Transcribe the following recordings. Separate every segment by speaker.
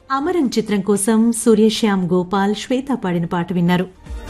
Speaker 1: అమరం చిత్రం కోసం సూర్యశ్యామ్ గోపాల్ శ్వేత పాడిన పాట విన్నారు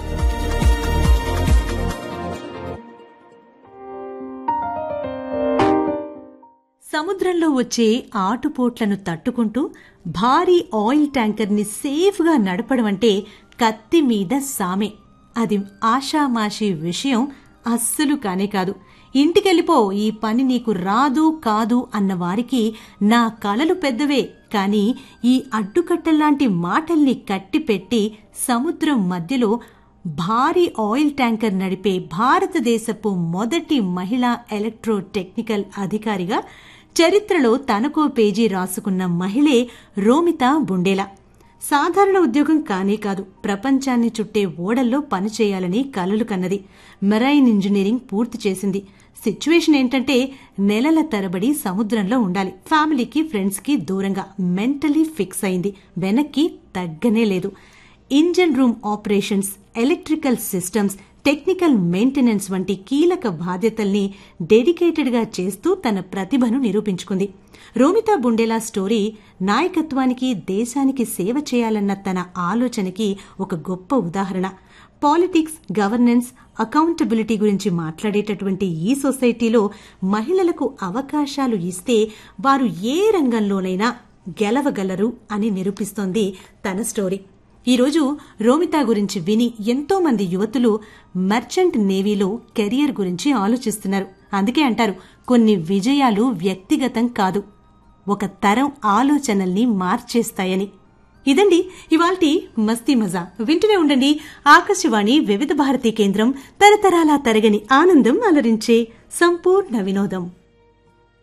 Speaker 1: సముద్రంలో వచ్చే ఆటుపోట్లను తట్టుకుంటూ భారీ ఆయిల్ ట్యాంకర్ని సేఫ్గా నడపడం అంటే కత్తి మీద సామే అది ఆషామాషి విషయం అస్సలు కానే కాదు ఇంటికెళ్ళిపో ఈ పని నీకు రాదు కాదు అన్న వారికి నా కలలు పెద్దవే కానీ ఈ అడ్డుకట్టల్లాంటి మాటల్ని కట్టిపెట్టి సముద్రం మధ్యలో భారీ ఆయిల్ ట్యాంకర్ నడిపే భారతదేశపు మొదటి మహిళా ఎలక్ట్రో టెక్నికల్ అధికారిగా చరిత్రలో తనకో పేజీ రాసుకున్న మహిళే రోమితా బుండేలా సాధారణ ఉద్యోగం కానే కాదు ప్రపంచాన్ని చుట్టే ఓడల్లో పనిచేయాలని కలలు కన్నది మెరైన్ ఇంజనీరింగ్ పూర్తి చేసింది సిచ్యువేషన్ ఏంటంటే నెలల తరబడి సముద్రంలో ఉండాలి ఫ్యామిలీకి ఫ్రెండ్స్కి దూరంగా మెంటలీ ఫిక్స్ అయింది వెనక్కి తగ్గనే లేదు engine room operations electrical systems technical maintenance వంటి కీలక బాధ్యతల్ని డెడికేటెడ్గా చేస్తూ తన ప్రతిభను నిరూపించుకుంది రోమితా బుండేలా స్టోరీ నాయకత్వానికి దేశానికి సేవ చేయాలన్న తన ఆలోచనకి ఒక గొప్ప ఉదాహరణ పాలిటిక్స్ గవర్నెన్స్ అకౌంటబిలిటీ గురించి మాట్లాడేటటువంటి ఈ సొసైటీలో మహిళలకు అవకాశాలు ఇస్తే వారు ఏ రంగంలోనైనా గెలవగలరు అని నిరూపిస్తోంది తన స్టోరీ ఈరోజు రోమితా గురించి విని ఎంతో మంది యువతులు మర్చెంట్ నేవీలో కెరియర్ గురించి ఆలోచిస్తున్నారు అందుకే అంటారు కొన్ని విజయాలు వ్యక్తిగతం కాదు ఒక తరం ఆలోచనల్ని మార్చేస్తాయని ఇదండి ఇవాల్టి మస్తీ మజా వింటూనే ఉండండి ఆకాశవాణి వివిధ భారతి కేంద్రం తరతరాల తరగని ఆనందం అలరించే సంపూర్ణ వినోదం